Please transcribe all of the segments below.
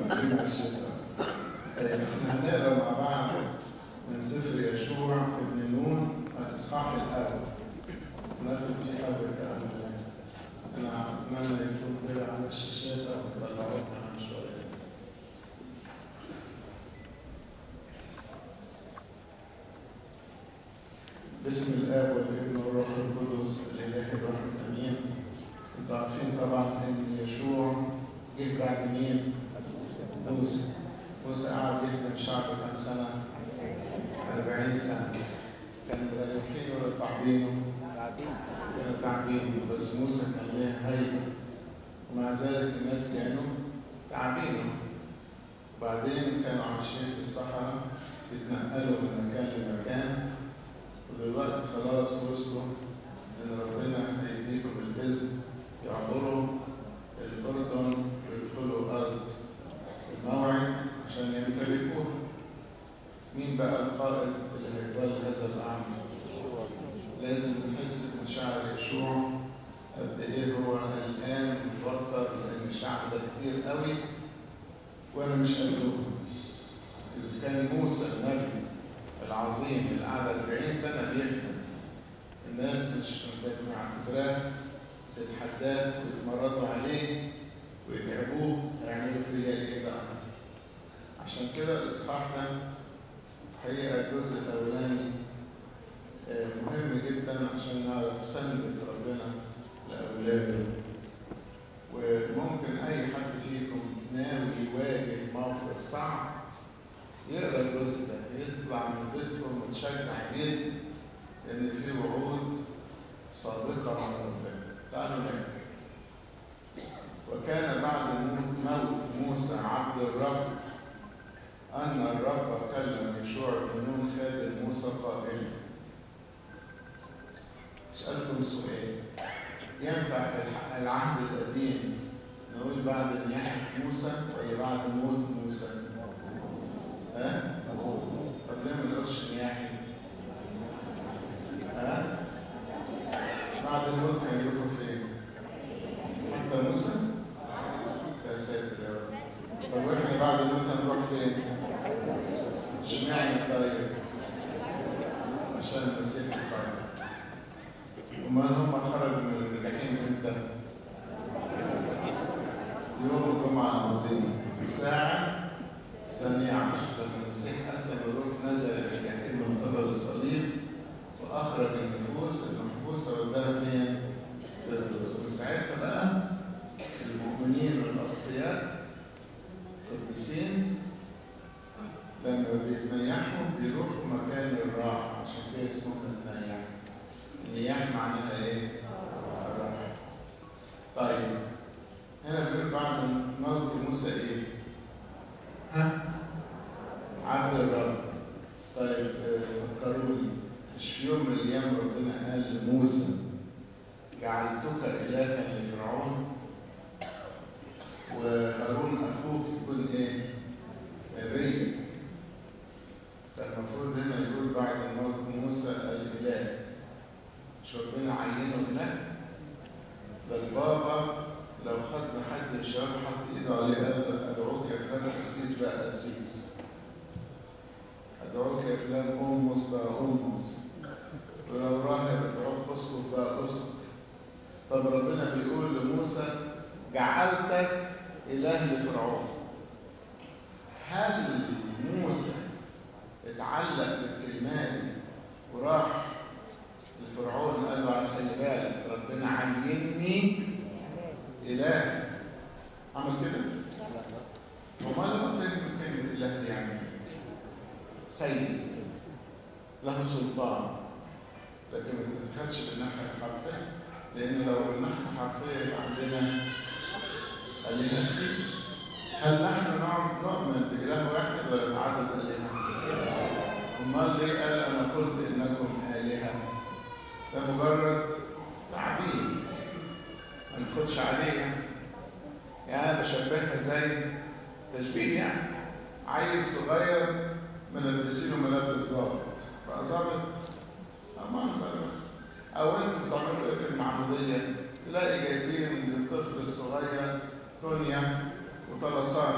من الشتاء احنا هنقرا مع بعض من سفر يشوع ابن نون الاصحاح الاول ناخد فيه حبه تاملات انا اتمنى يكون كده على الشاشات او تطلعوه معانا شويه باسم الاب والابن والروح القدس الاله الواحد امين انتوا عارفين طبعا ان يشوع جه بعد مين؟ موسى موسى قعد يخدم شعبه كام سنه؟ 40 سنه كان رايحين ولا تعبينه؟ كانوا تعبينه بس موسى كان له هيبه ومع ذلك الناس كانوا تعبينه وبعدين كانوا عايشين في الصحراء بيتنقلوا من مكان لمكان ودلوقتي خلاص وصلوا ان ربنا هيديكم البذل يعبروا الاردن ويدخلوا ارض الموعد عشان يمتلكوه مين بقى القائد اللي هيتولى هذا الامر لازم نحس بمشاعر يشوع قد ايه هو قلقان متوتر لان الشعب ده كتير قوي وانا مش قدهم اذا كان موسى النبي العظيم اللي قعد 40 سنه بيخدم الناس مش معتبراه تتحداه ويتمردوا عليه ويتعبوه هيعملوا فيا ايه بقى؟ عشان كده الاصحاح ده حقيقه الجزء الاولاني مهم جدا عشان نعرف سندة ربنا لاولاده وممكن اي حد فيكم ناوي يواجه موقف صعب يقرا الجزء ده يطلع من بيتهم متشجع جدا ان في وعود صادقه عن ربنا تعالوا نقرا وكان بعد موت موسى عبد الرب ان الرب كلم يشوع بن نون خادم موسى قائلا اسالكم سؤال ينفع في العهد القديم نقول بعد نياحة موسى ولا بعد موت موسى؟ ها؟ طب ليه ما نقولش نياحة؟ ها؟ بعد الموت كان يروحوا فين؟ حتى موسى؟ يا ساتر يا رب طب واحنا بعد الموت هنروح فين؟ اشمعنى طيب؟ عشان المسيح يصعد امال هم خرجوا من الجحيم امتى؟ يوم الجمعة العظيم الساعة الثانية عشر لما المسيح أسلم الروح نزل إلى الجحيم من قبل الصليب وأخرج النفوس المحبوسة وداها فين؟ في الفلوس من ساعتها بقى المؤمنين والأتقياء القديسين لما بيتنيحوا بيروحوا مكان الراحة عشان كده اسمهم النياح النياح معناها ايه؟ الراحة طيب هنا بيقول بعد موت موسى ايه؟ ها؟ عبد الرب طيب فكروني مش في يوم من الايام ربنا قال لموسى جعلتك الها لفرعون وهارون اخوك يكون ايه؟ نبي فالمفروض هنا يقول بعد موت موسى الاله مش ربنا عينه اله ده البابا لو خد حد من الشباب حط ايده عليه قال ادعوك يا فلان قسيس بقى قسيس ادعوك يا فلان امس بقى امس ولو راهب ادعوك اسقف بقى اسقف طب ربنا بيقول لموسى جعلتك اله لفرعون هل موسى اتعلق بالكلمات وراح لفرعون قال له على خلي بالك ربنا عيني اله عمل كده؟ امال هو فهم كلمه اله دي يعني سيد له سلطان لكن ما تتخذش بالناحيه الحرفيه لان لو بالناحيه الحرفيه يبقى عندنا الهه كتير هل نحن نؤمن بإله واحد ولا بعدد آلهة؟ أمال ليه قال أنا قلت إنكم آلهة؟ ده مجرد تعبير ما ناخدش عليها يعني بشبهها زي تشبيه يعني عيل صغير ملبسينه ملابس ظابط بقى ظابط منظر بس او انتوا بتعملوا ايه في المعموديه تلاقي جايبين للطفل الصغير دنيا وطلسانه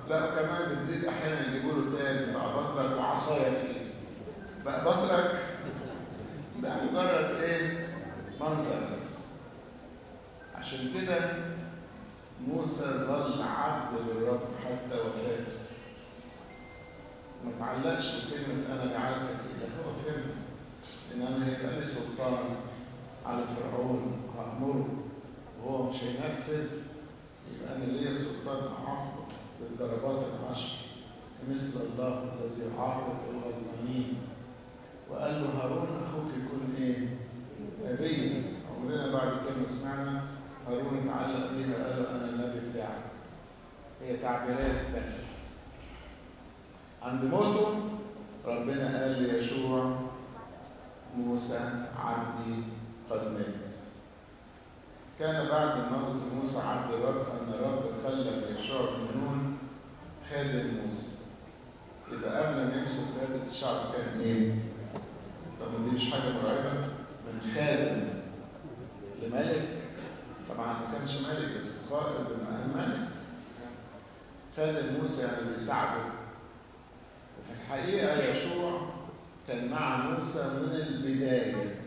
لا وكمان بتزيد احيانا يجيبوا له تاج بتاع بطرك وعصايه فيه بقى بطرك ده مجرد ايه منظر بس عشان كده موسى ظل عبد للرب حتى وفاته ما تعلقش بكلمة أنا جعلتك إله هو فهم إن أنا هيبقى لي سلطان على فرعون وهأمره وهو مش هينفذ يبقى أنا ليا سلطان أعاقبه بالضربات العشر مثل الله الذي يعاقب الغضبانين وقال له هارون أخوك يكون إيه؟ نبي عمرنا بعد كده سمعنا هارون اتعلق بيها قال له أنا النبي بتاعك هي تعبيرات بس عند موته ربنا قال ليشوع موسى عبدي قد مات كان بعد موت موسى عبد الرب ان الرب كلف يشوع بن نون خادم موسى يبقى قبل ما يمسك قياده الشعب كان ايه؟ طب دي مش حاجه مرعبه من خادم لملك طبعا ما كانش ملك بس قائد بمعنى ملك خادم موسى يعني بيساعده وفي الحقيقه يشوع كان مع موسى من البدايه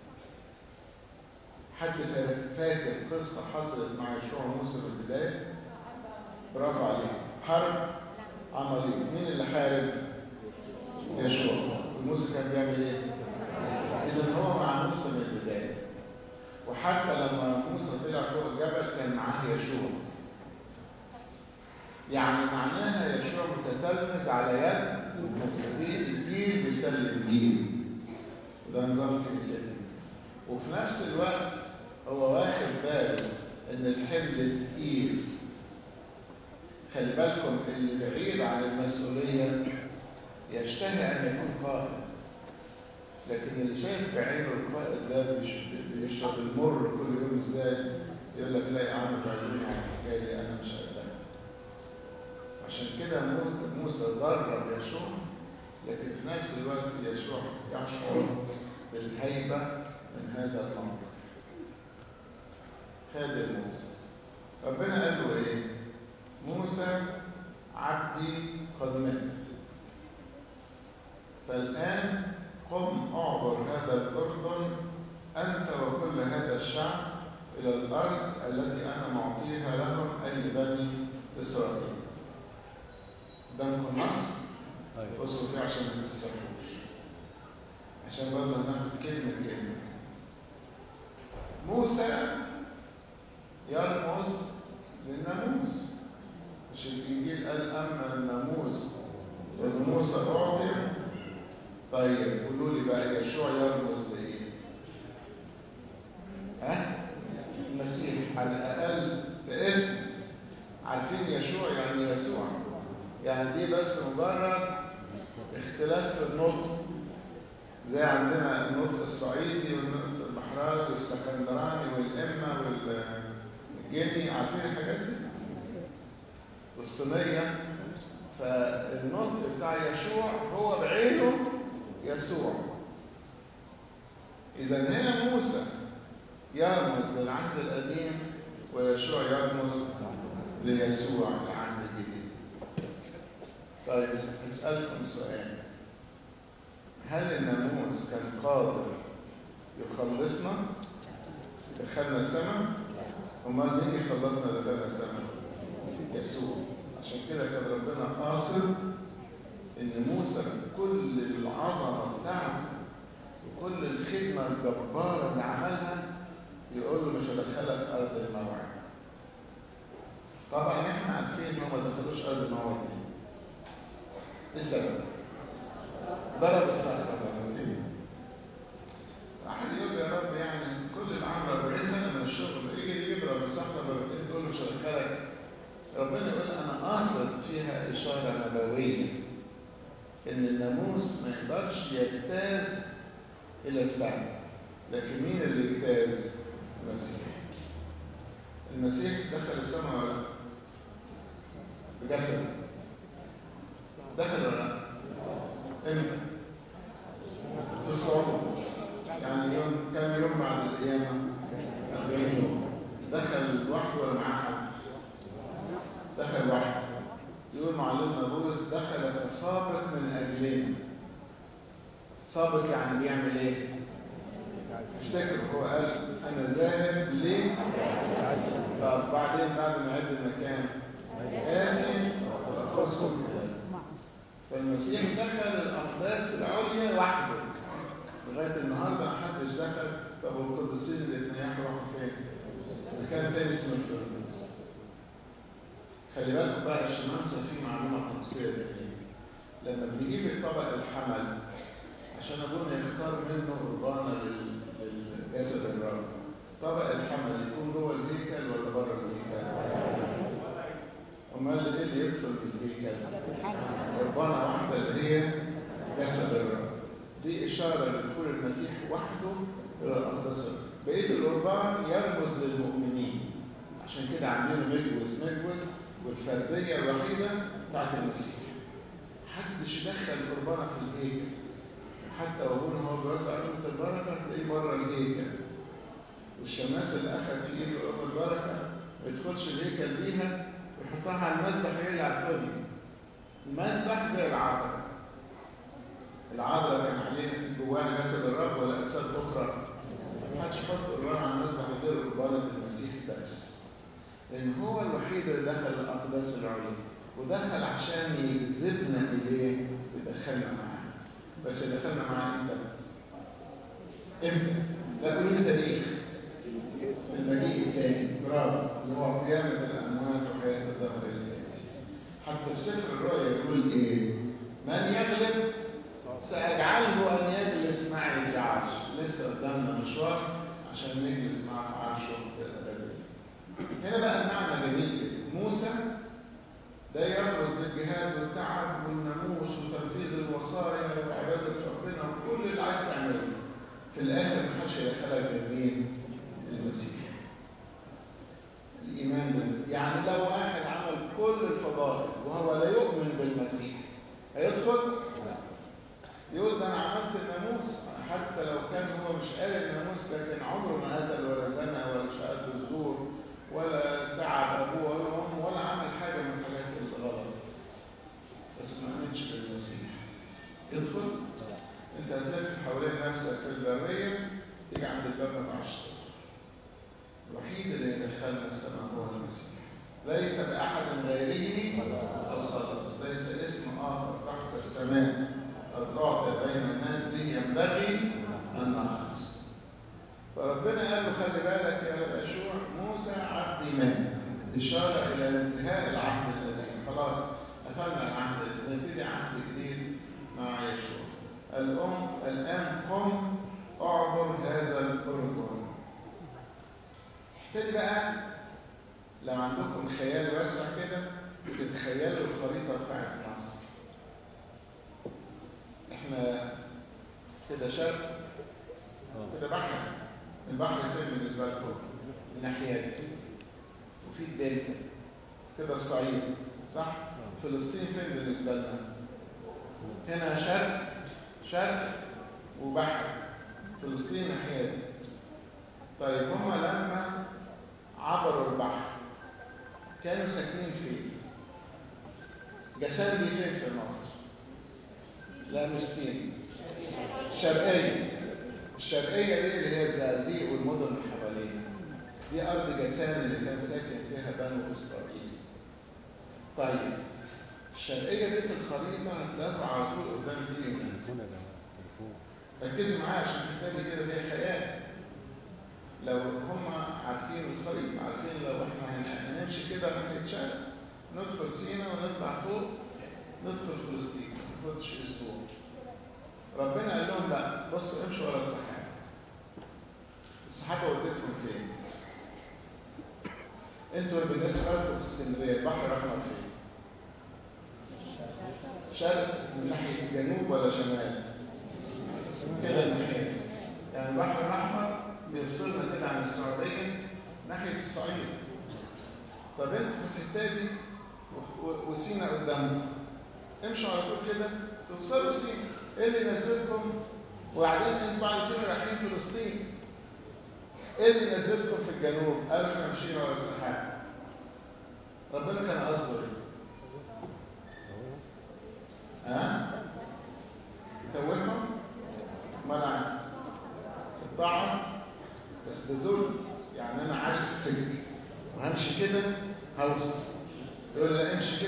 حد فاكر قصة حصلت مع يشوع وموسى في البداية؟ برافو عليك حرب عملية مين اللي حارب؟ يشوع وموسى كان بيعمل ايه؟ إذا هو مع موسى من البداية وحتى لما موسى طلع فوق الجبل كان معاه يشوع يعني معناها يشوع متتلمذ على يد موسى الجيل بيسلم جيل وده نظام كنيستي وفي نفس الوقت هو واخد باله ان الحمل تقيل خلي بالكم اللي بعيد عن المسؤوليه يشتهي ان يكون قائد لكن اللي شايف بعينه القائد ده بيشرب المر كل يوم ازاي يقول لك لا يا عم بعيوني عن الحكايه دي انا مش قدها عشان كده موسى درب يشوع لكن في نفس الوقت يشوع يشعر بالهيبه من هذا الموقف خادم موسى ربنا قال له ايه موسى عبدي قد مات فالآن قم اعبر هذا الأردن أنت وكل هذا الشعب إلى الأرض التي أنا معطيها لهم أي لبني إسرائيل قدامكم نص بصوا فيه عشان ما تسترخوش عشان برضه هناخد كلمة كلمة موسى يرمز للناموس مش الإنجيل قال أما الناموس موسى أعطي طيب قولوا لي بقى يشوع يرمز لإيه؟ ها؟ المسيح على الأقل باسم عارفين يشوع يعني يسوع يعني دي بس مجرد اختلاف في النطق زي عندنا النطق الصعيدي والنطق البحراوي والسكندراني والإمة والجني عارفين الحاجات دي؟ والصينية فالنطق بتاع يشوع هو بعينه يسوع إذا هنا موسى يرمز للعهد القديم ويشوع يرمز ليسوع العهد الجديد طيب أسألكم سؤال هل الناموس كان قادر يخلصنا يدخلنا السماء امال مين يخلصنا يدخلنا السماء يسوع عشان كده كان ربنا قاصد ان موسى بكل العظمه بتاعته وكل الخدمه الجباره اللي عملها يقول له مش هدخلك ارض الموعد طبعا احنا عارفين ان هم ما دخلوش ارض الموعد دي ايه السبب؟ ضرب الصخره مرتين واحد يقول يا رب يعني كل اللي عمل 40 سنه من الشغل يجي يضرب الصخره مرتين تقول له مش هدخلك ربنا يقول انا قاصد فيها اشاره نبويه ان الناموس ما يقدرش يجتاز الى السماء لكن مين اللي يجتاز؟ المسيح المسيح دخل السماء ولا لا؟ بجسد دخل ولا لا؟ امتى؟ في الصعود يعني يوم كام يوم بعد القيامة؟ 40 يوم دخل لوحده ولا معاه حد؟ دخل لوحده يقول معلمنا بولس دخل كسابق من اجلنا سابق يعني بيعمل ايه؟ افتكر هو قال انا ذاهب ليه؟ طب بعدين بعد ما يعد المكان آتي وأخذكم فالمسيح دخل الأقداس العليا وحده لغاية النهاردة محدش دخل طب والقديسين اللي اتنيحوا راحوا فين؟ مكان تاني اسمه الفردوس خلي بالك بقى الشمامسة في معلومة طقسية جميلة لما بنجيب الطبق الحمل عشان ابونا يختار منه قربانة للجسد الرب طبق الحمل يكون جوه الهيكل ولا بره الهيكل؟ امال ايه اللي يدخل بالهيكل؟ قربانة واحدة اللي هي جسد الرب دي إشارة لدخول المسيح وحده إلى الأقداس بقية القربان يرمز للمؤمنين عشان كده عاملين مجوز مجوز والفردية الوحيدة بتاعت المسيح محدش دخل قربانة في الهيكل حتى ابونا هو بيوزع علامة البركة تلاقيه بره الهيكل والشماس اللي أخذ في إيده علامة البركة ما يدخلش الهيكل بيها ويحطها على المسبح هي اللي على الدنيا المسبح زي العذراء العذراء كان عليه جواها جسد الرب ولا أجساد أخرى ما حدش يحط قربان على المسبح غير قربانة المسيح بس لأن هو الوحيد اللي دخل الأقداس العليا ودخل عشان يجذبنا إليه ويدخلنا معاه بس يدخلنا معاه إمتى؟ إمتى؟ لا تقولوا لي تاريخ المجيء الثاني برافو اللي هو قيامة الأموات وحياة الظهر الآتي حتى في سفر الرؤيا يقول إيه؟ من يغلب سأجعله أن يجلس معي في عرش لسه قدامنا مشوار عشان نجلس معه في عرشه الأبدي هنا بقى المعنى جميل جدا موسى ده يرمز للجهاد والتعب والناموس وتنفيذ الوصايا وعبادة ربنا وكل اللي عايز تعمله في الآخر ما حدش هيدخلك في مين؟ المسيح الإيمان بالله يعني لو واحد عمل كل الفضائل وهو لا يؤمن بالمسيح هيدخل؟ يقول ده أنا عملت الناموس حتى لو كان هو مش قال الناموس لكن عمره ما قتل ولا زنى ولا شهد الزور ولا تعب أبوه ولا أمه ولا عمل حاجة من الحاجات الغلط بس ما آمنش بالمسيح يدخل أنت هتلف حوالين نفسك في البرية تيجي عند الباب ما تعرفش الوحيد اللي يدخلنا السماء هو المسيح ليس بأحد غيره الخلاص ليس اسم آخر تحت السماء قد أعطي بين الناس به ينبغي أن نخلص فربنا قال له خلي بالك يا يشوع موسى عبدي مات إشارة إلى انتهاء العهد القديم خلاص قفلنا العهد نبتدي عهد جديد مع يشوع الأم الآن قم أعبر هذا الأردن ابتدي بقى لو عندكم خيال واسع كده تتخيلوا الخريطة بتاعت مصر احنا كده شرق كده بحر البحر فين بالنسبة لكم؟ الناحيات وفي الدلتا كده الصعيد صح؟ فلسطين فين بالنسبة لنا؟ هنا شرق شرق وبحر فلسطين ناحيتي طيب هما لما عبروا البحر كانوا ساكنين فين؟ جسد دي فين في مصر؟ لا مش سين الشرقية الشرقية دي اللي هي الزقازيق والمدن اللي حوالينا دي أرض جسام اللي كان ساكن فيها بنو إسرائيل طيب الشرقية دي في الخريطة هتلاقوا على طول قدام سينا ركزوا معايا عشان الحته دي كده فيها خيال لو هم عارفين الخريطة عارفين لو احنا هنمشي كده ناحية شرق ندخل سينا ونطلع فوق ندخل فلسطين ما ناخدش اسبوع ربنا قال لهم لا بصوا امشوا ورا السحابه السحابه ودتهم فين؟ انتوا بالنسبه لكم في اسكندريه البحر الاحمر فين؟ شرق من ناحيه الجنوب ولا شمال؟ كده الناحيه يعني البحر الاحمر بيفصلنا كده عن السعوديه ناحيه الصعيد طب انتوا في الحته دي وسينا قدامكم امشوا على طول كده توصلوا سينا ايه اللي نزلكم وبعدين انتوا بعد سنه رايحين فلسطين ايه اللي نزلكم في الجنوب؟ قالوا احنا مشينا ورا السحاب ربنا كان قصده ايه؟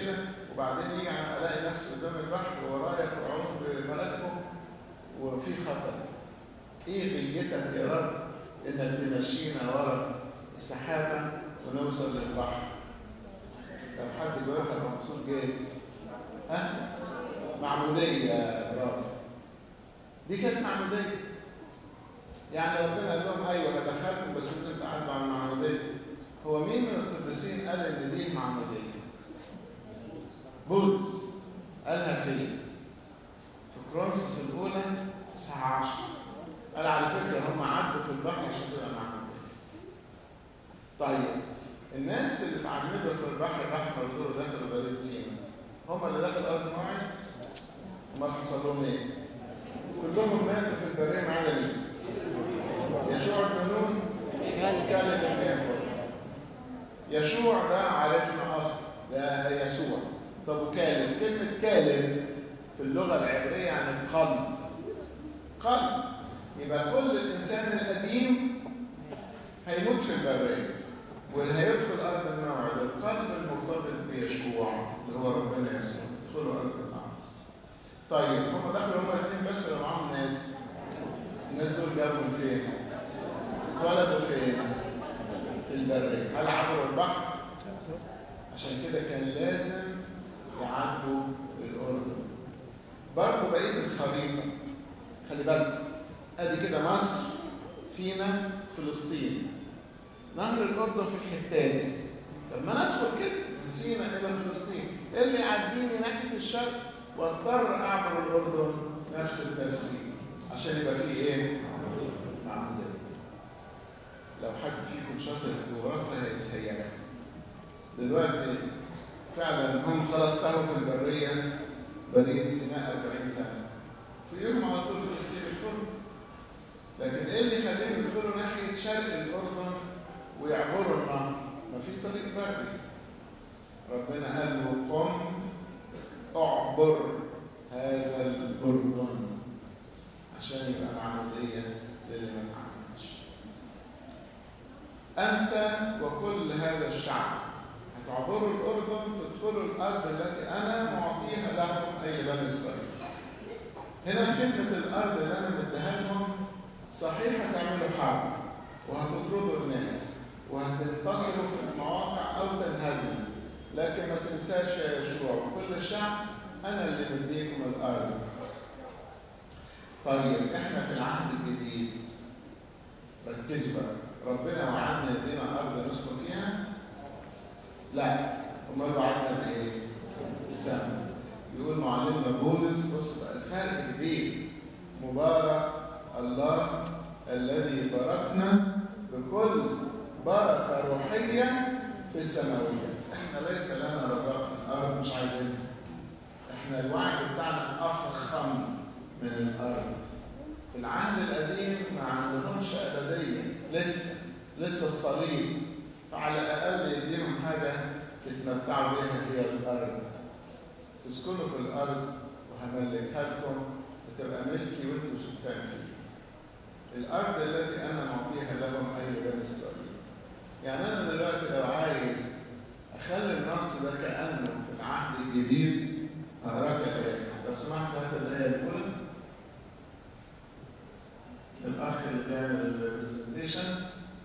كده وبعدين يجي الاقي نفسي قدام البحر وورايا فرعون بمراكبه وفي خطر ايه غيتك يا رب انك تمشينا ورا السحابه ونوصل للبحر لو حد جاوبها مقصود جاي ها معموديه يا برافو دي كانت معموديه يعني ربنا قال لهم ايوه هدخلكم بس لازم تعدوا على المعموديه هو مين من القديسين قال ان دي معموديه بولس قالها فين في كرونسوس الاولى الساعه 10 قال على فكره هم عدوا في البحر عشان تبقى معموديه طيب الناس اللي اتعمدوا في البحر الاحمر دول دخلوا بريد سينا هم اللي دخلوا ارض موعد امال حصل لهم ايه؟ كلهم ماتوا في البريه ما عدا مين؟ يشوع بن نون كان بن يافر يشوع ده عرفنا اصلا ده يسوع طب وكالب كلمة كالب في اللغة العبرية يعني قلب قلب يبقى كل الإنسان القديم هيموت في البرية واللي هيدخل أرض الموعد القلب المرتبط بيشوع اللي هو ربنا يسوع يدخلوا أرض الموعد طيب هم دخلوا هم الاثنين بس ولا معاهم ناس؟ الناس دول جابوا من فين؟ اتولدوا فين؟ في البرية هل عبروا البحر؟ عشان كده كان لازم يعدوا الأردن برضه بقية الخريطة خلي بالك ادي كده مصر سينا فلسطين نهر الأردن في الحتة دي طب ما ندخل كده من سينا إلى فلسطين إيه اللي يعديني ناحية الشرق واضطر أعبر الأردن نفس التفسير عشان يبقى فيه إيه؟ معمودية لو حد فيكم شاطر في الجغرافيا هيتخيلها دلوقتي فعلا هم خلاص تاهوا في البريه بريه سيناء 40 سنه في يوم على طول فلسطين يدخلوا لكن ايه اللي يخليهم يدخلوا ناحيه شرق الاردن ويعبروا النهر؟ ما في طريق بري ربنا قال له قم اعبر هذا الاردن عشان يبقى معموديه للي ما اتعمدش انت وكل هذا الشعب هتعبروا الأردن تدخلوا الأرض التي أنا معطيها لهم أي بني إسرائيل. هنا كلمة الأرض اللي أنا مديها لهم صحيح هتعملوا حرب وهتطردوا الناس وهتنتصروا في المواقع أو تنهزموا لكن ما تنساش يا يشوع وكل الشعب أنا اللي مديكم الأرض. طيب إحنا في العهد الجديد ركزوا بقى ربنا وعدنا يدينا أرض نسكن فيها لا امال وعدنا بايه؟ السماء يقول معلمنا بولس بص بقى الفرق كبير مبارك الله الذي باركنا بكل بركه روحيه في السماويه احنا ليس لنا رجاء في الارض مش عايزينها احنا الوعد بتاعنا افخم من الارض في العهد القديم ما عندهمش ابديه لسه لسه الصليب فعلى الأقل يديهم حاجة تتمتعوا بها هي الأرض تسكنوا في الأرض وهملكها لكم وتبقى ملكي وانتم سكان فيها الأرض التي أنا معطيها لهم أي بني إسرائيل يعني أنا دلوقتي لو عايز أخلي النص ده كأنه في العهد الجديد هقراك الآيات لو سمحت هات الآية الأولى الأخ اللي بيعمل البرزنتيشن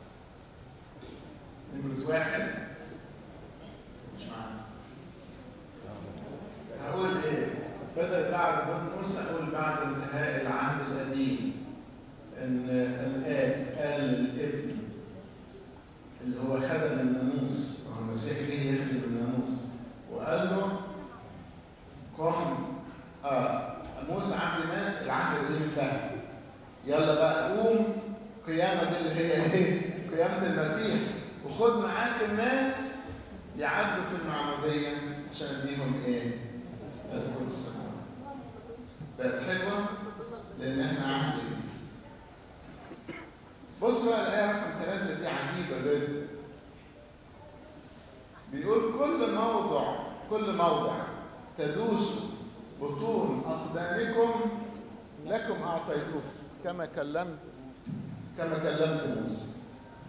نمرة واحد مش معانا هقول ايه؟ بدل بعد موت موسى اقول بعد انتهاء العهد القديم ان الاب قال للابن اللي هو خدم الناموس هو المسيح جه يخدم الناموس وقال له قم اه موسى عبد مات العهد القديم انتهى يلا بقى قوم قيامه دي اللي هي ايه؟ قيامه المسيح وخد معاك الناس يعدوا في المعمودية عشان اديهم ايه؟ القدس السماوات. بقت حلوة لأن احنا عهد جديد. بص بقى الآية رقم ثلاثة دي عجيبة جدا. بيقول كل موضع كل موضع تدوسوا بطون أقدامكم لكم أعطيته كما كلمت كما كلمت موسى.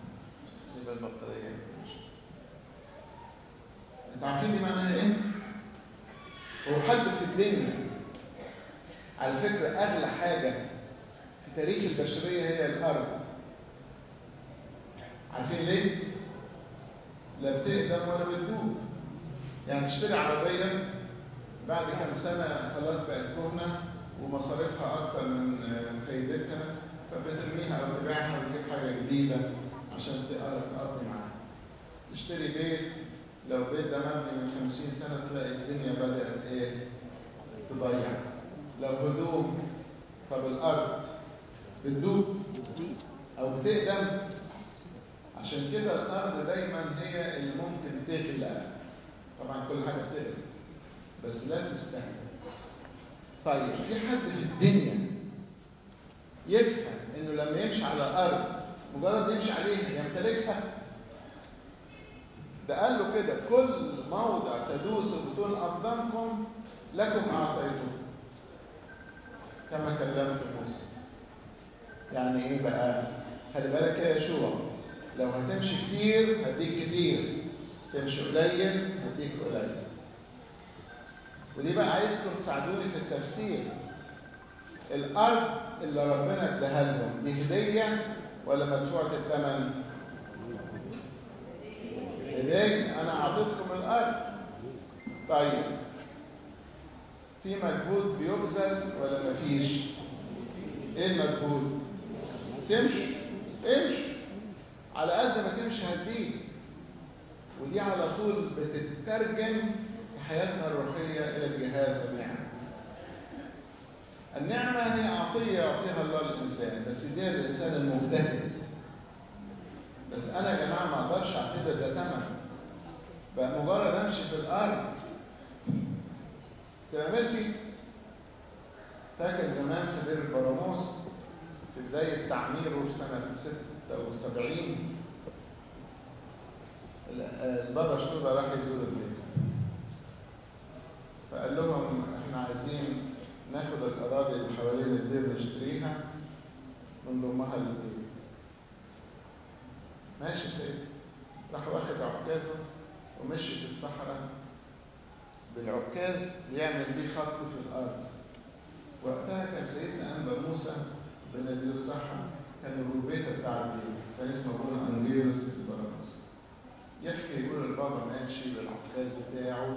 يبقى البطارية انتوا عارفين دي معناها ايه؟ الدنيا على فكرة أغلى حاجة في تاريخ البشرية هي الأرض عارفين ليه؟ لا بتقدم ولا بتدوب يعني تشتري عربية بعد كام سنة خلاص بقت كهنة ومصاريفها أكتر من فايدتها فبترميها أو تبيعها وتجيب حاجة جديدة عشان تقضي معاها. تشتري بيت لو بيت ده مبني من 50 سنة تلاقي الدنيا بدأت إيه؟ تضيع. لو هدوم طب الأرض بتدوب أو بتقدم عشان كده الأرض دايما هي اللي ممكن تغلى. طبعا كل حاجة بتغلى بس لا تستهلك. طيب في حد في الدنيا يفهم انه لما يمشي على ارض مجرد يمشي عليها يمتلكها ده قال له كده كل موضع تدوس بدون اقدامكم لكم اعطيته كما كلمت موسى يعني ايه بقى خلي بالك يا يشوع لو هتمشي كتير هديك كتير تمشي قليل هديك قليل ودي بقى عايزكم تساعدوني في التفسير الارض اللي ربنا اداها لهم دي هديه ولا مدفوعه الثمن؟ هديه انا اعطيتكم الارض طيب في مجهود بيبذل ولا مفيش؟ ايه المجهود؟ تمشي امشي على قد ما تمشي هديك ودي على طول بتترجم في حياتنا الروحيه الى الجهاد والنعمه النعمة هي عطية يعطيها الله للإنسان بس دي الإنسان المجتهد بس أنا يا جماعة ما أقدرش أعتبر ده تمن بقى مجرد أمشي في الأرض تبقى ملكي فاكر زمان في دير البراموس في بداية تعميره في سنة 76 البابا شنودة راح يزور الدير فقال لهم احنا عايزين ناخد الأراضي اللي حوالين الدير نشتريها ونضمها للدير. ماشي سيد راح واخد عكازه ومشي في الصحراء بالعكاز يعمل بيه خط في الأرض. وقتها كان سيدنا أنبا موسى بناديه الصحة كان الروبيتا بتاع الدير كان اسمه ابونا أنجيلوس البراموس. يحكي يقول البابا ماشي بالعكاز بتاعه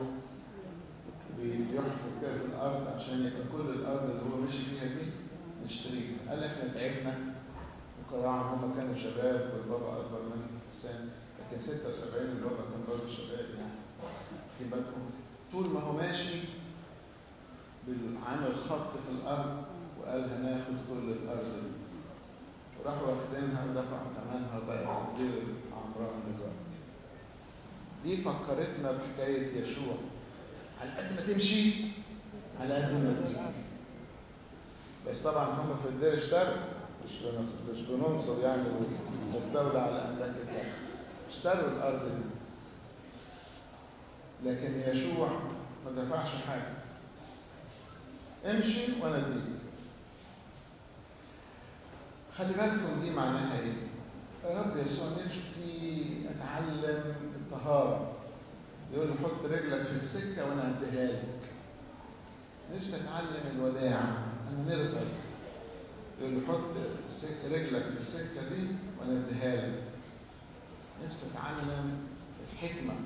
بيحفر كده في الارض عشان يبقى كل الارض اللي هو ماشي فيها دي نشتريها قال احنا تعبنا وطبعا هم كانوا شباب والبابا اكبر منهم في السن لكن 76 البابا كان برضه شباب يعني في بالكم طول ما هو ماشي عامل خط في الارض وقال هناخد كل الارض دي وراحوا واخدينها ودفعوا ثمنها وبقت تدير عمران دلوقتي دي فكرتنا بحكايه يشوع على قد ما تمشي على قد ما تجيب بس طبعا هم في الدير اشتروا مش مش بننصر يعني نستولى على املاك الدار اشتروا الارض دي لكن يشوع ما دفعش حاجه امشي وانا اديك خلي بالكم دي معناها ايه؟ يا رب يسوع نفسي اتعلم الطهاره يقول له حط رجلك في السكه وانا هديها لك نفسي اتعلم الوداع انا نرفز يقول له حط السك- رجلك في السكه دي وانا اديها لك نفسي اتعلم الحكمه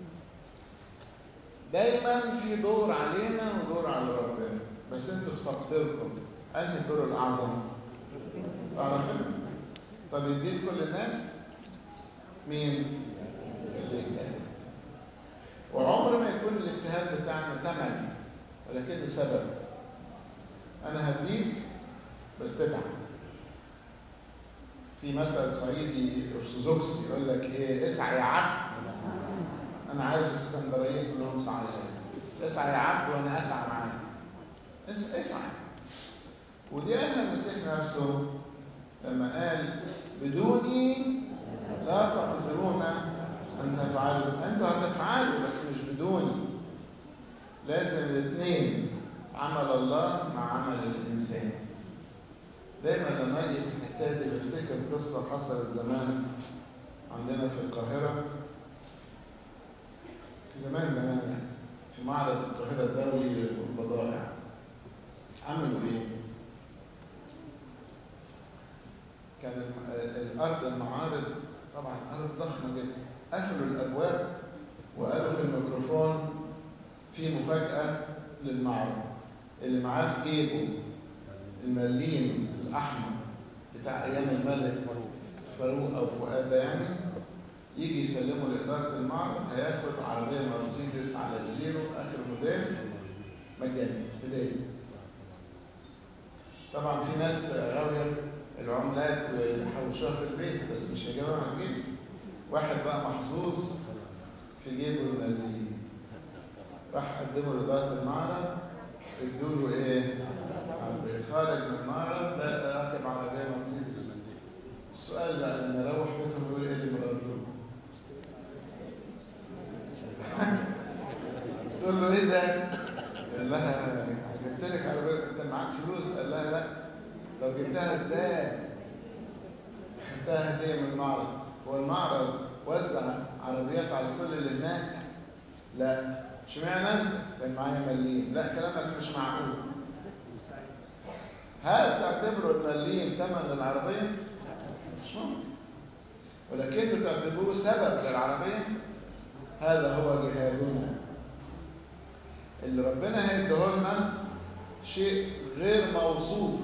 دايما في دور علينا ودور على ربنا بس انتوا في تقديركم انهي الدور الاعظم؟ تعرفين؟ طب يديه كل الناس؟ مين؟ اللي يجتهد وعمر ما يكون الاجتهاد بتاعنا ثمن ولكنه سبب انا هديك بس تتعب في مثل صعيدي ارثوذكسي يقول لك ايه اسعى يا عبد انا عارف الاسكندرانيين كلهم سعيين اسعى يا عبد وانا اسعى معاك اس- اسعى ودي قالها المسيح نفسه لما قال بدوني لا تقدرون ان تفعلوا انتوا هتفعلوا بس مش بدوني لازم الاثنين عمل الله مع عمل الانسان دايما لما اجي في الحته دي بفتكر قصه حصلت زمان عندنا في القاهره زمان زمان يعني في في معرض القاهرة الدولي للبضائع عملوا ايه؟ كان الارض المعارض طبعا ارض ضخمه جدا قفلوا الابواب وقالوا في الميكروفون في مفاجاه للمعرض اللي معاه في جيبه المليم الاحمر بتاع ايام الملك فاروق او فؤاد ده يعني يجي يسلمه لاداره المعرض هياخد عربيه مرسيدس على الزيرو اخر موديل مجاني بدايه طبعا في ناس غاويه العملات ويحوشوها في البيت بس مش هيجيبها من جيبه واحد بقى محظوظ في جيبه المليين راح قدمه لإدارة المعرض ادوا له ايه؟ عربية خارج من المعرض ده راكب عربية مرسيدس السؤال بقى لما يروح بيتهم يقول ايه لمراته؟ تقول له ايه ده؟ قال لها جبت لك عربية انت معاك فلوس؟ قال لها لا لو جبتها ازاي؟ خدتها هدية من المعرض هو المعرض وزع عربيات على كل اللي هناك؟ لا اشمعنى انت؟ كان معايا مليم لا كلامك مش معقول هل تعتبروا المليم ثمن للعربية؟ مش ممكن ولكن تعتبروه سبب للعربية هذا هو جهادنا اللي ربنا هيديه لنا شيء غير موصوف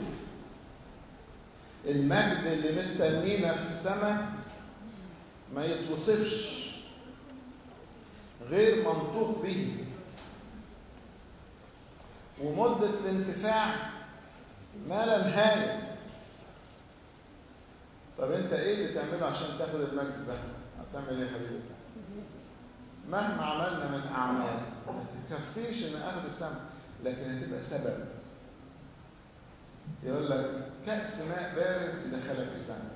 المجد اللي مستنينا في السماء ما يتوصفش غير منطوق به ومدة الانتفاع ما لا نهاية طب انت ايه اللي تعمله عشان تاخد المجد ده؟ هتعمل ايه يا حبيبي؟ مهما عملنا من اعمال ما تكفيش ان اخد السماء لكن هتبقى سبب يقول لك كأس ماء بارد يدخلك السماء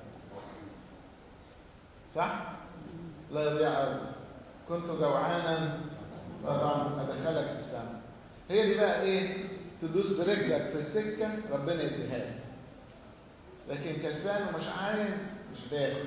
صح؟ لا يضيع أبدا كنت جوعانا فطعمت أدخلك السماء هي دي بقى ايه؟ تدوس برجلك في السكة ربنا يديها لك لكن كسلان ومش عايز مش داخل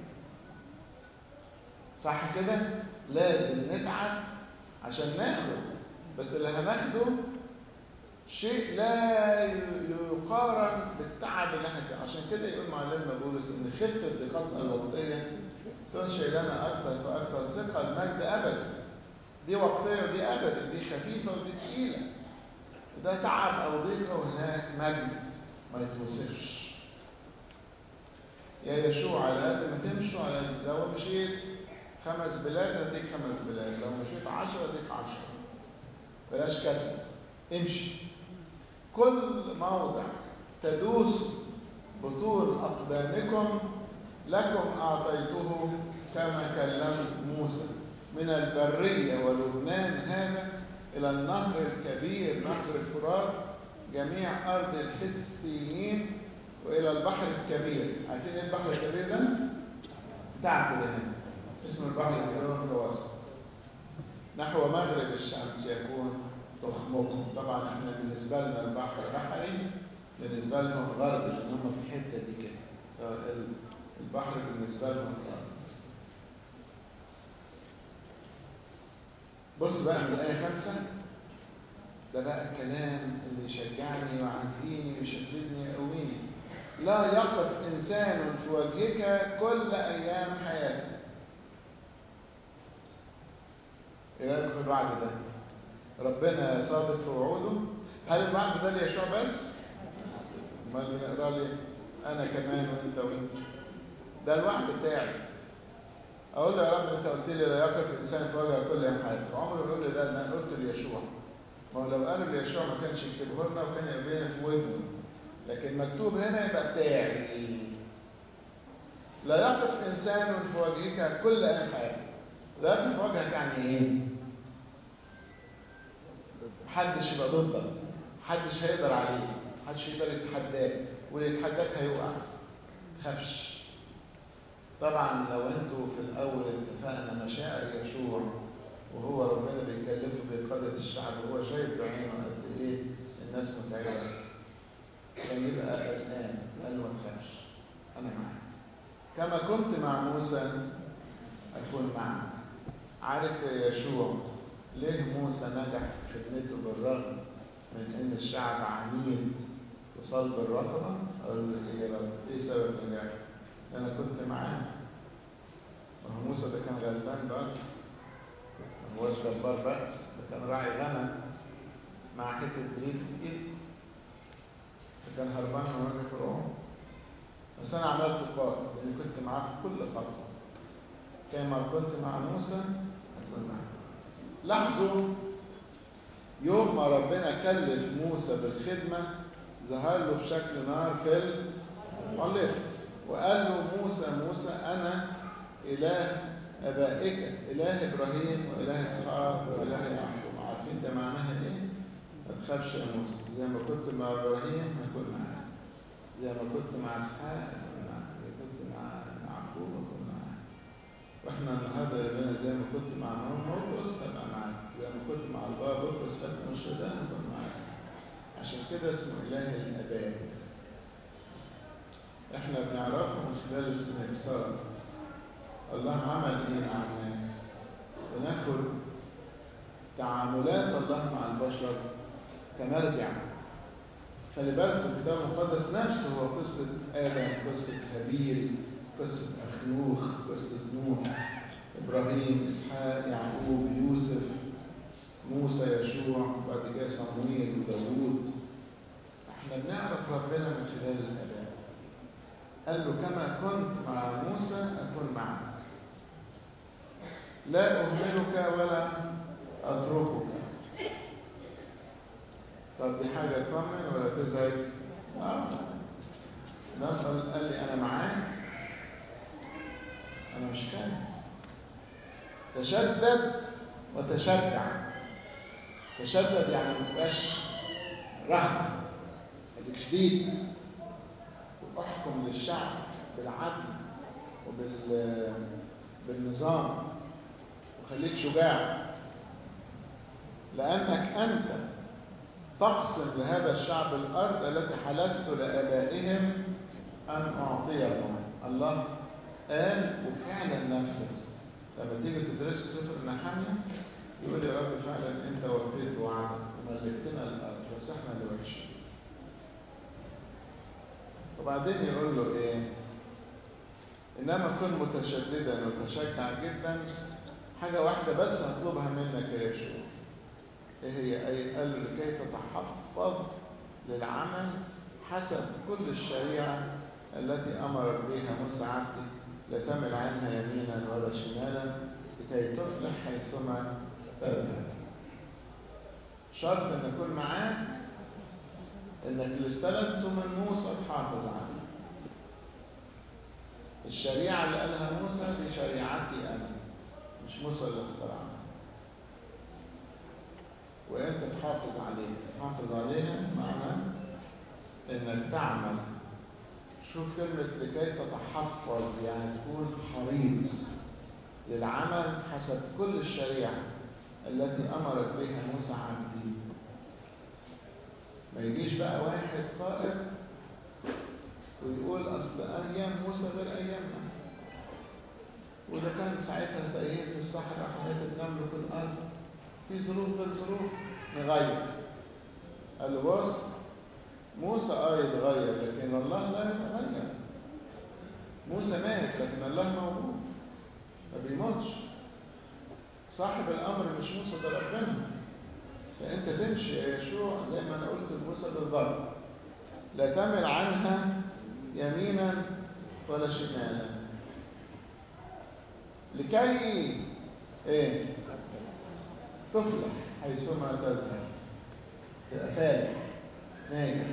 صح كده؟ لازم نتعب عشان ناخد بس اللي هناخده شيء لا يقارن بالتعب اللي احنا عشان كده يقول معلمنا بولس ان خفه ضيقتنا الوقتيه تنشئ لنا اكثر فاكثر ثقه المجد ابدا دي وقتيه ودي ابدا دي خفيفه ودي تقيله وده تعب او ضيقه وهناك مجد ما يتوصفش يا يشوع على قد ما تمشوا على لو مشيت خمس بلاد هديك خمس بلاد لو مشيت عشرة هديك عشرة بلاش كسل امشي كل موضع تدوس بطول أقدامكم لكم أعطيته كما كلمت موسى من البرية ولبنان هذا إلى النهر الكبير نهر الفرات جميع أرض الحسيين وإلى البحر الكبير عارفين إيه البحر الكبير ده؟ بتاعكم هنا اسم البحر الكبير المتوسط نحو مغرب الشمس يكون تخمكم طبعا احنا بالنسبه لنا البحر بحري بالنسبه لهم غربي لان هم في الحته دي كده البحر بالنسبه لهم غربي بص بقى من الايه خمسه ده بقى الكلام اللي يشجعني ويعزيني ويشددني ويقويني لا يقف انسان في وجهك كل ايام حياتك ايه رايك في الوعد ده؟ ربنا صادق في وعوده هل الوعد ده ليشوع بس؟ امال نقرا لي انا كمان وانت وانت ده الوعد بتاعي اقول له يا رب انت قلت لي لا يقف انسان في وجه كل يوم حياته عمره بيقول لي ده انا قلت ليشوع ما هو لو قالوا ليشوع ما كانش يكتبه لنا وكان يبقى في ودنه لكن مكتوب هنا يبقى بتاعي لا يقف انسان في وجهك كل ايام حياته لا يقف في وجهك يعني ايه؟ محدش يبقى ضدك محدش هيقدر عليه محدش يقدر يتحداك واللي يتحداك هيوقع خافش طبعا لو انتوا في الاول اتفقنا مشاعر يشوع وهو ربنا بيكلفه بقادة الشعب وهو شايف بعينه قد ايه الناس متعبة كان يبقى قلقان قال ما تخافش انا معاك كما كنت مع موسى اكون معك عارف يا يشوع ليه موسى نجح في خدمته بالرغم من ان الشعب عنيد وصلب الرقبه اقول له ايه يا رب ايه سبب نجاحه انا كنت معاه ما هو موسى ده كان غلبان برضه ما هوش جبار بس ده كان راعي غنم مع حته بريد في ايده فكان هربان من وجه فرعون بس انا عملت قائد لاني كنت معاه في كل خطوه كما كنت مع موسى اكون معاه لاحظوا يوم ما ربنا كلف موسى بالخدمه ظهر له بشكل نار في المعلق وقال له موسى موسى انا اله ابائك اله ابراهيم واله اسحاق واله يعقوب عارفين ده معناها ايه؟ ما تخافش يا موسى زي ما كنت مع ابراهيم هكون معاك زي ما كنت مع اسحاق هكون معاك زي ما كنت مع يعقوب هكون معاك واحنا النهارده يقول لنا زي ما كنت مع مرقس هبقى معاك زي ما كنت مع البابا بطرس خدت مش ده هكون معاك عشان كده اسمه اله الاباء احنا بنعرفه من خلال السنكسار الله عمل ايه مع الناس وناخد تعاملات الله مع البشر كمرجع خلي بالكم الكتاب المقدس نفسه هو قصة آدم قصة هابيل قصة أخنوخ قصة نوح إبراهيم إسحاق يعقوب يوسف موسى يشوع وبعد كده صمويل وداوود احنا بنعرف ربنا من خلال الآباء قال له كما كنت مع موسى أكون معك لا أهملك ولا أتركك طب دي حاجة تطمن ولا تزعج؟ آه ده قال لي أنا معاك أنا مش خايف تشدد وتشجع تشدد يعني ما تبقاش رخم خليك شديد واحكم للشعب بالعدل وبال بالنظام وخليك شجاع لأنك أنت تقسم لهذا الشعب الأرض التي حلفت لآبائهم أن أعطيهم الله قال وفعلا نفذ لما تيجي تدرسوا سفر النحامية يقول يا رب فعلا أنت وفيت بوعدك وملكتنا الأرض بس إحنا اللي وحشين وبعدين يقول له إيه إنما كن متشددا وتشجع جدا حاجة واحدة بس هطلبها منك يا يشوع ايه هي أي قال لكي تتحفظ للعمل حسب كل الشريعة التي أمر بها موسى عبدي لا تمل عنها يمينا ولا شمالا لكي تفلح حيثما تذهب شرط ان اكون معاك انك اللي استلمته من موسى تحافظ عليه الشريعة اللي قالها موسى دي شريعتي أنا مش موسى اللي اخترعها وانت تحافظ عليها تحافظ عليها معنى انك تعمل شوف كلمة لكي تتحفظ يعني تكون حريص للعمل حسب كل الشريعة التي أمرت بها موسى عبدي ما يجيش بقى واحد قائد ويقول أصل أيام موسى غير أيامنا وده كان ساعتها تأييد في الصحراء حياة نملك الأرض في ظروف غير ظروف نغير قال له بص موسى اه يتغير لكن الله لا يتغير موسى مات لكن الله موجود ما بيموتش صاحب الامر مش موسى ده ربنا فانت تمشي يا يشوع زي ما انا قلت لموسى بالضبط لا تمل عنها يمينا ولا شمالا لكي ايه تفلح حيثما تذهب تبقى فالح ناجح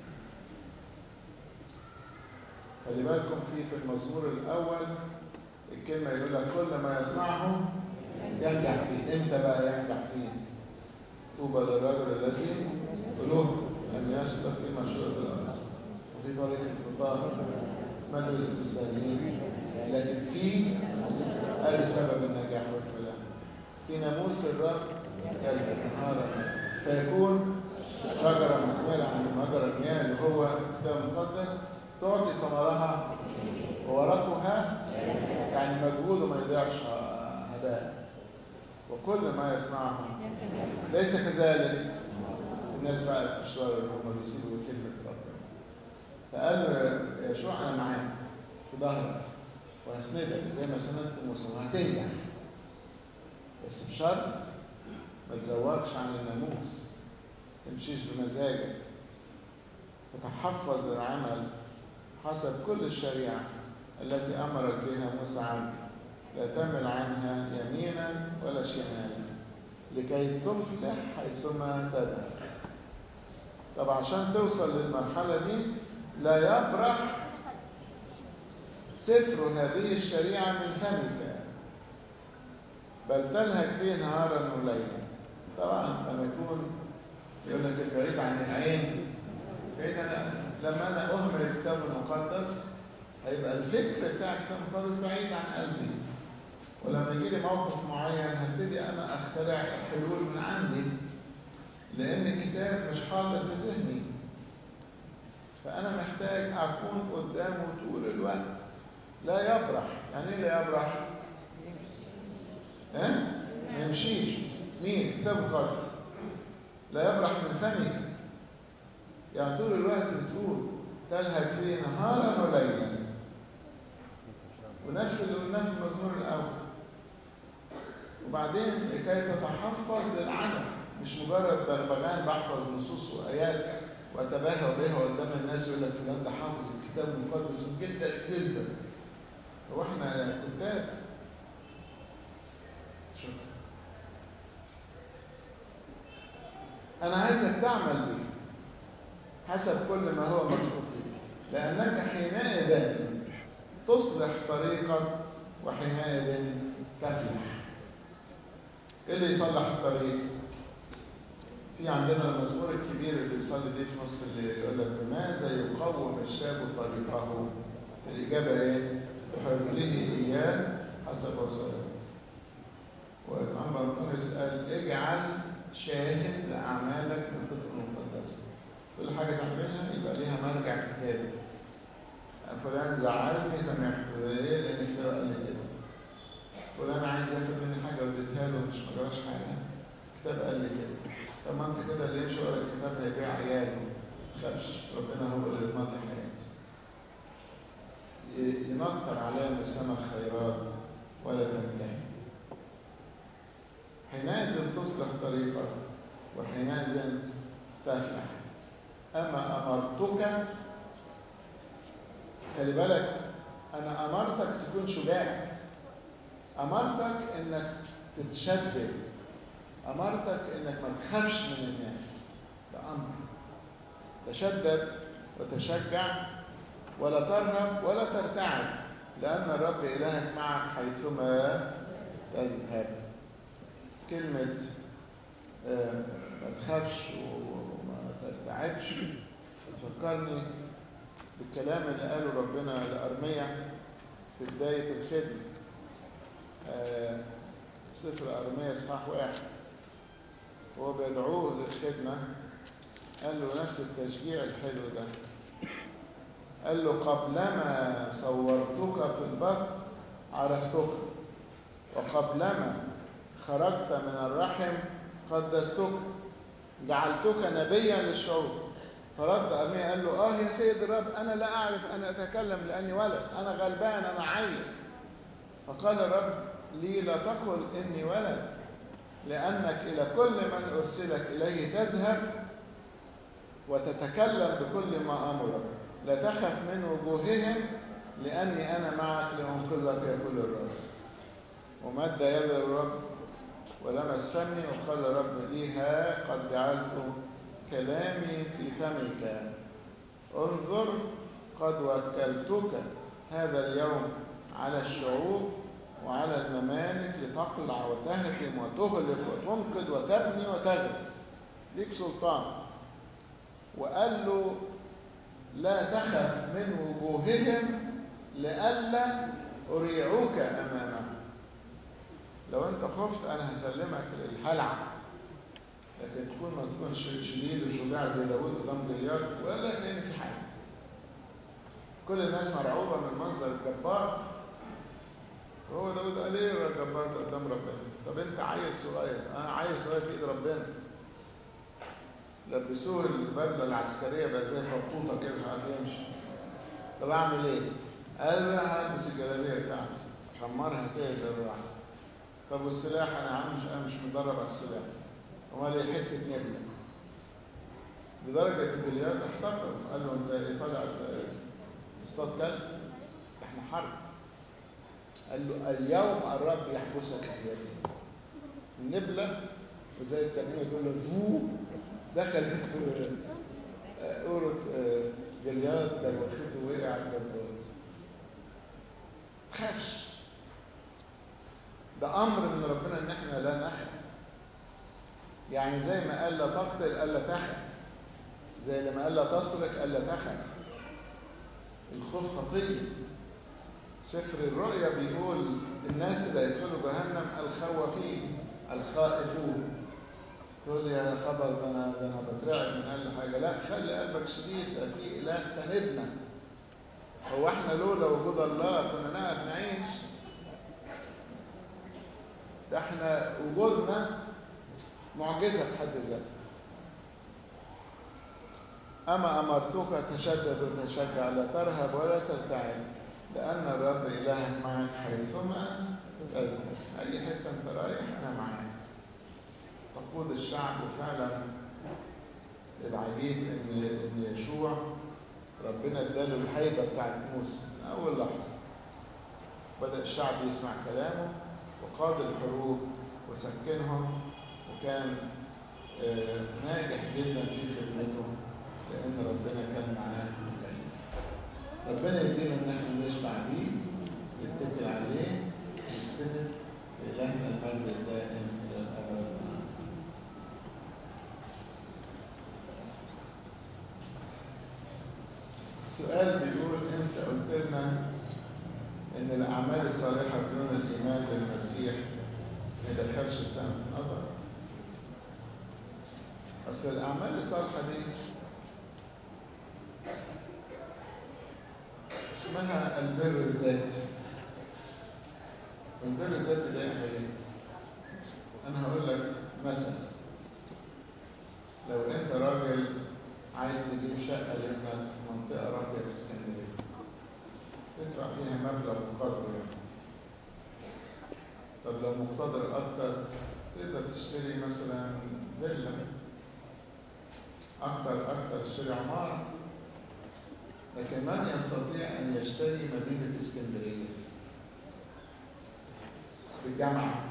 خلي بالكم في في المزمور الاول الكلمه يقول لك كل ما يصنعه ينجح فيه امتى بقى ينجح فيه طوبى للرجل الذي قلوب ان يسلك في مشروع الارض وفي طريق الخطاه من يوسف السالمين لكن في ادي سبب النجاح والفلاح في ناموس الرب يلد نهارا فيكون شجرة مثمرة عند مجرى المياه اللي هو الكتاب المقدس تعطي ثمرها وورقها يعني مجهوده ما يضيعش هباء وكل ما يصنعه ليس كذلك الناس بقى الاشرار اللي هم بيسيبوا كلمه ربنا فقال له يشوع انا معاك في ظهرك وهسندك زي ما سندت موسى وهتنجح بس بشرط ما تزوجش عن الناموس تمشيش بمزاجك تتحفظ العمل حسب كل الشريعة التي أمرك بها موسى عنك لا تمل عنها يمينا ولا شمالا لكي تفلح حيثما تذهب طب عشان توصل للمرحلة دي لا يبرح سفر هذه الشريعة من فمك بل تلهج فيه نهارا وليلا طبعا لما يكون يقول لك البعيد عن العين بعيد أنا لما أنا أهمل الكتاب المقدس هيبقى الفكر بتاع الكتاب المقدس بعيد عن قلبي ولما يجي لي موقف معين هبتدي أنا أخترع حلول من عندي لأن الكتاب مش حاضر في ذهني فأنا محتاج أكون قدامه طول الوقت لا يبرح يعني ايه لا يبرح؟ ها؟ أه؟ ما يمشيش مين؟ كتاب المقدس لا يبرح من فمك يعني طول الوقت بتقول تلهج فيه نهارا وليلا ونفس اللي قلناه في المزمور الاول وبعدين لكي تتحفظ للعمل مش مجرد بغبغان بحفظ نصوص وايات واتباهى بها قدام الناس يقول لك فلان ده حافظ الكتاب المقدس جدا جدا هو احنا كتاب شكرا انا عايزك تعمل بيه حسب كل ما هو مكتوب فيه لانك حينئذ تصلح طريقك وحينئذ تفلح ايه اللي يصلح الطريق في عندنا المزمور الكبير اللي يصلي بيه في نص الليل يقول لك بماذا يقوم الشاب طريقه الاجابه ايه بحفظه اياه حسب وصاياه والأنبا أنطونيوس قال اجعل شاهد لأعمالك من الكتب المقدسة كل حاجة تعملها يبقى ليها مرجع كتابي فلان زعلني سامحته ليه؟ لأن الكتاب قال لي كده فلان عايز ياخد مني حاجة واديتها له مش ما جراش حاجة الكتاب قال لي كده طب ما انت كده اللي يمشي ورا الكتاب هيبيع عياله ما تخافش ربنا هو اللي يضمن لي حياتي ينطر عليها من السماء خيرات ولا تنتهي حينئذ تصلح طريقك وحينئذ تفلح أما أمرتك خلي بالك أنا أمرتك تكون شجاع أمرتك إنك تتشدد أمرتك إنك ما تخافش من الناس ده أمر تشدد وتشجع ولا ترهب ولا ترتعب لأن الرب إلهك معك حيثما تذهب كلمة آه ما تخافش وما ترتعبش تفكرني بالكلام اللي قاله ربنا لأرمية في بداية الخدمة آه سفر أرمية إصحاح واحد هو بيدعوه للخدمة قال له نفس التشجيع الحلو ده قال له قبلما صورتك في البطن عرفتك وقبلما خرجت من الرحم قدستك جعلتك نبيا للشعوب فرد أرميا قال له آه يا سيد الرب أنا لا أعرف أن أتكلم لأني ولد أنا غلبان أنا عيل فقال الرب لي لا تقل إني ولد لأنك إلى كل من أرسلك إليه تذهب وتتكلم بكل ما أمرك لا تخف من وجوههم لأني أنا معك لأنقذك يقول الرب ومد يد الرب ولمس فمي وقال الرب لي ها قد جعلت كلامي في فمك انظر قد وكلتك هذا اليوم على الشعوب وعلى الممالك لتقلع وتهدم وتهلك وتنقذ وتبني وتغرس ليك سلطان وقال له لا تخف من وجوههم لئلا أريعوك أمامهم لو أنت خفت أنا هسلمك للهلع لكن تكون ما تكونش شديد وشجاع زي داوود قدام جليات ولا كأن في حاجة كل الناس مرعوبة من منظر الجبار وهو داوود قال ايه الجبار ده قدام ربنا طب انت عيل صغير انا عيل صغير في ايد ربنا لبسوه البدله العسكريه بقى زي فطوطه كده مش عارف يمشي طب اعمل ايه؟ قال لا هلبس الجلابيه بتاعتي حمرها كده زي الراحه طب والسلاح انا يا عم مش انا مش مدرب على السلاح امال ايه حته نبله لدرجه الجليات احتقر قال له انت ايه طالع تصطاد كلب احنا حرب قال له اليوم الرب يحبسك بيدي النبله وزي الترنيمه تقول له فو دخلت في قورة جليات دروخته وقع الجبار تخافش ده امر من ربنا ان احنا لا نخف يعني زي ما قال لا تقتل قال لا تخف زي لما قال لا تسرق قال لا تخف الخوف خطيه سفر الرؤيا بيقول الناس اللي هيدخلوا جهنم الخوافين الخائفون تقول لي يا خبر ده انا ده انا بترعب من اقل حاجه لا خلي قلبك شديد ده في اله ساندنا هو احنا لولا وجود الله كنا نعرف نعيش ده احنا وجودنا معجزه في حد ذاتها اما امرتك تشدد وتشجع لا ترهب ولا ترتعب لان الرب الهك معك حيثما تذهب اي حته انت رايح انا معاك تقود الشعب وفعلا العجيب ان ان يشوع ربنا اداله الهيبه بتاعت موسى من اول لحظه بدا الشعب يسمع كلامه وقاد الحروب وسكنهم وكان ناجح جدا في خدمته لان ربنا كان معاه ربنا يدينا ان احنا نشبع بيه نتكل عليه نستند لإلهنا المجد الدائم الى الابد السؤال بيقول انت قلت لنا ان الاعمال الصالحه بدون الايمان بالمسيح ما يدخلش السنه نظر اصل الاعمال الصالحه دي اسمها البر الذاتي البر الذاتي ده يعمل ايه؟ انا هقول لك مثلا لو انت راجل عايز تجيب شقه لابنك في منطقه راقيه في اسكندريه تدفع فيها مبلغ مقدر يعني طب لو مقتدر اكتر تقدر تشتري مثلا فيلا اكتر اكتر تشتري عماره لكن من يستطيع ان يشتري مدينه اسكندريه بالجامعه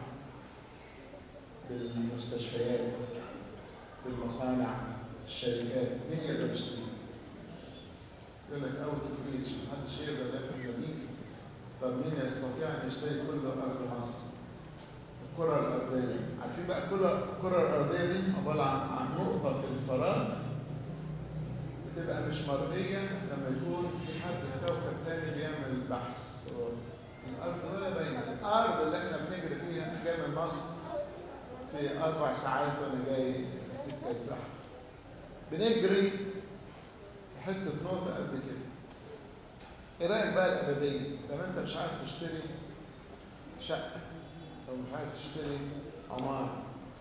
بالمستشفيات بالمصانع الشركات مين يقدر يشتري؟ يقول لك اوت اوف ريتش محدش يقدر ياخد مدينه طب مين يستطيع ان يشتري كل ارض مصر؟ الكره الارضيه عارفين بقى كل الكره الارضيه دي عباره عن عن نقطه في الفراغ بتبقى مش مرئيه لما يكون في حد في كوكب تاني بيعمل بحث الارض ولا باينه الارض اللي احنا بنجري فيها انا جاي من مصر في اربع ساعات وانا جاي السكه الزحمه بنجري في حته نقطه قد كده ايه رايك بقى الابديه لما انت مش عارف تشتري شقه او مش عارف تشتري عماره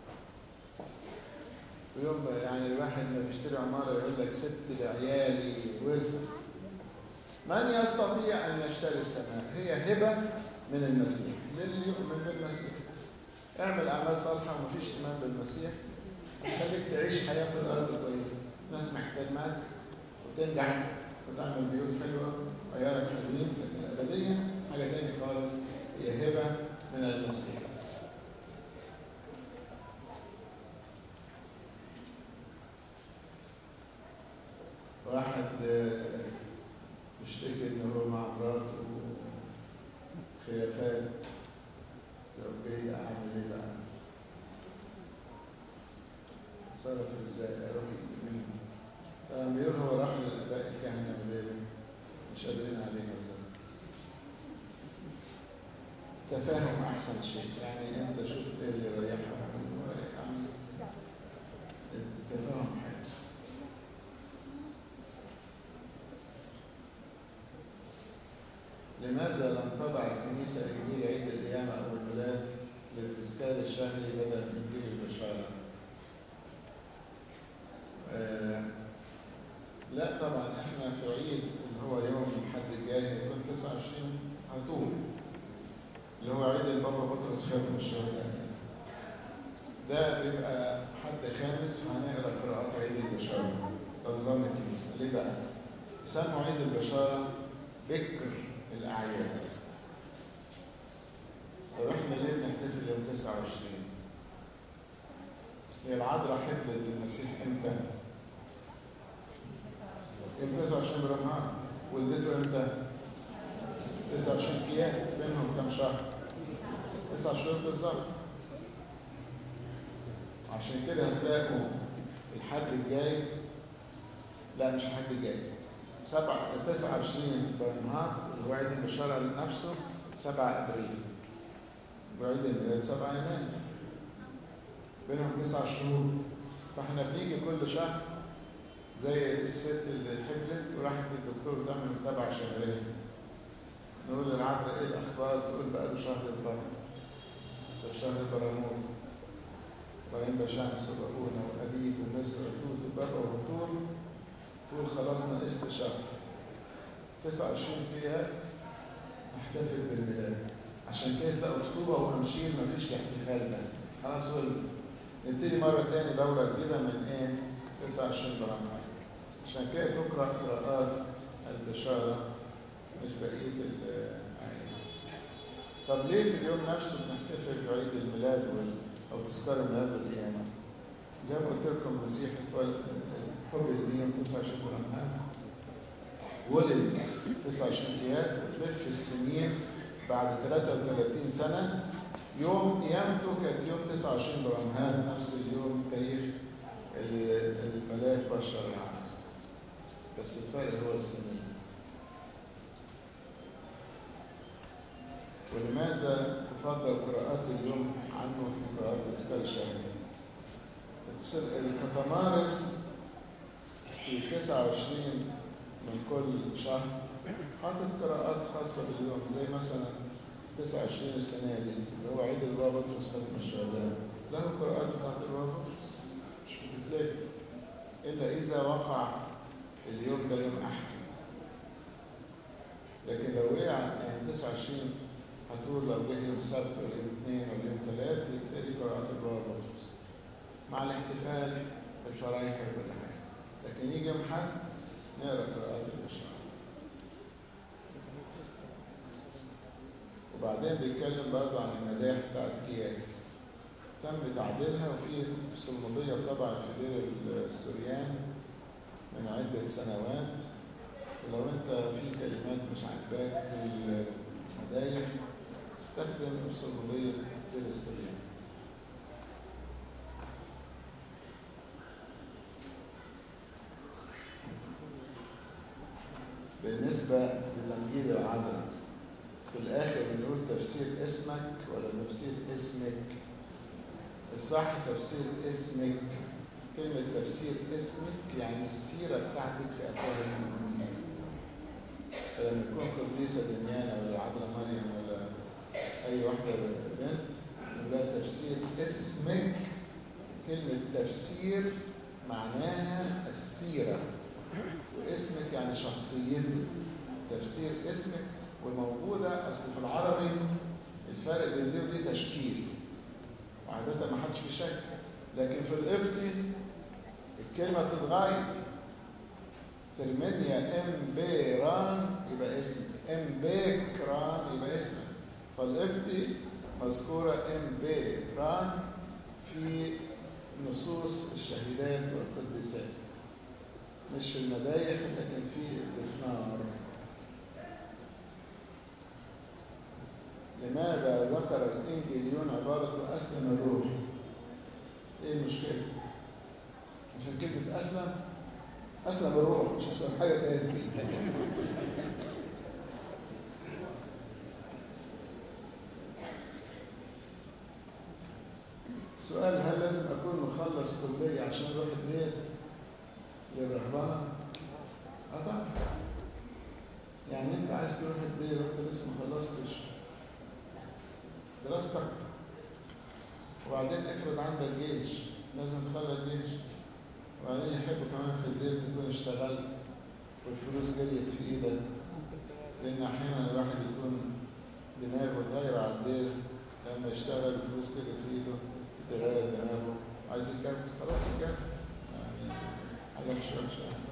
ويوم يعني الواحد ما بيشتري عماره يقول لك سبت لعيالي ورثه من يستطيع ان يشتري السماء هي هبه من المسيح للي يؤمن بالمسيح اعمل اعمال صالحه ومفيش ايمان بالمسيح خليك تعيش حياه في الارض كويسه ناس محترماك وتنجح وتعمل بيوت حلوه وعيالك حلوين لكن الابديه حاجه تاني خالص هي هبه من المسيح واحد يشتكي ان هو مع مراته خلافات زوجيه اعمل ايه بقى؟ اتصرف ازاي؟ اروح لمين؟ طبعا بيقول هو راح للاباء الكهنه بالليل مش قادرين عليها ازاي؟ تفاهم احسن شيء يعني انت شوف ايه اللي يريحك التفاهم حلو لماذا لم تضع الكنيسة إنجيل عيد القيامة أو الميلاد للتذكار خاتم الشهداء ده بيبقى حد خامس هنقرا قراءات عيد البشارة ده نظام الكنيسة ليه بقى؟ سموا عيد البشارة بكر الأعياد طب احنا ليه بنحتفل يوم 29 هي العذراء حبت بالمسيح امتى يوم 29 برمضان ولدته امتى 29 كيان بينهم كام شهر 9 شهور بالظبط عشان كده هتلاقوا الحد الجاي لا مش الحد الجاي سبعة 29 برمضان اللي هو عيد البشارة لنفسه 7 ابريل وعيد الميلاد 7 يناير بينهم تسع شهور فاحنا بنيجي كل شهر زي الست اللي حبلت وراحت للدكتور تعمل متابعة شهرية نقول للعذراء ايه الاخبار تقول بقى له شهر البر شهر البراموت وبعدين بشان سبقونا وابيب ومصر توت وبابا وطول طول خلاص نقصت شهر 29 فيها نحتفل بالميلاد عشان كده تلاقوا خطوبه وهمشير مفيش الاحتفال ده خلاص ولد نبتدي مرة تاني دورة جديدة من إيه؟ 29 برامج عشان كده تقرأ قراءات البشارة مش بقية الأعياد. طب ليه في اليوم نفسه بنحتفل بعيد الميلاد وال... أو تذكار الميلاد والقيامة؟ زي ما قلت لكم المسيح اتولد حبل بيه يوم 29 برامج ولد 29 ايام وتلف السنين بعد 33 سنة يوم قيامته كانت يوم 29 برمهان نفس اليوم تاريخ الملاك بشر العبد بس الفرق هو السنين ولماذا تفضل قراءات اليوم عنه في قراءات تذكار الشهرية؟ الكتمارس في 29 من كل شهر حاطط قراءات خاصة باليوم زي مثلا 29 السنة دي اللي هو عيد البابا بطرس ختم الشهداء له قراءات بتاعت البابا بطرس مش بتتلاقي إلا إذا وقع اليوم ده يوم أحد لكن لو وقع يعني 29 هتقول لو جه يوم سبت ولا يوم اثنين ولا يوم ثلاث تلاقي قراءات البابا بطرس مع الاحتفال بالشرايح وكل حاجة لكن يجي يوم حد نقرا قراءات البشارة وبعدين بيتكلم برضه عن المداح بتاعت كياك تم تعديلها وفي صلمودية طبعا في دير السوريان من عدة سنوات ولو انت في كلمات مش عاجباك في المدايح استخدم صلمودية دير السوريان بالنسبة لتمجيد العذراء في الآخر بنقول تفسير اسمك ولا تفسير اسمك الصح تفسير اسمك كلمة تفسير اسمك يعني السيرة بتاعتك في أفواه المؤمنين فلما تكون قديسة دنيانا ولا عذراء مريم ولا أي واحدة بنت يبقى تفسير اسمك كلمة تفسير معناها السيرة واسمك يعني شخصيتك تفسير اسمك وموجودة أصل في العربي الفرق بين دي ودي تشكيل وعادة ما حدش بيشكل لكن في القبطي الكلمة بتتغير ترمينيا ام بيران يبقى اسمك ام بيكران يبقى اسمك فالقبطي مذكورة ام بيران في نصوص الشهيدات والقديسات مش في المدايح لكن في الدفنار لماذا ذكر الإنجيليون عبارة أسلم الروح؟ إيه المشكلة؟ عشان كلمة أسلم أسلم الروح مش أسلم حاجة تاني السؤال هل لازم أكون مخلص كلية عشان أروح الدير للرهبنة؟ اه طبعا يعني انت عايز تروح الدير وانت لسه ما خلصتش دراستك وبعدين افرض عندك جيش لازم تخلص جيش وبعدين يحبوا كمان في الدير تكون اشتغلت والفلوس جريت في ايدك لان احيانا الواحد يكون دماغه دايره على الدير لما يشتغل الفلوس تيجي في ايده درايه دماغه عايز يتجوز خلاص يتجوز يعني حاجه مش وحشه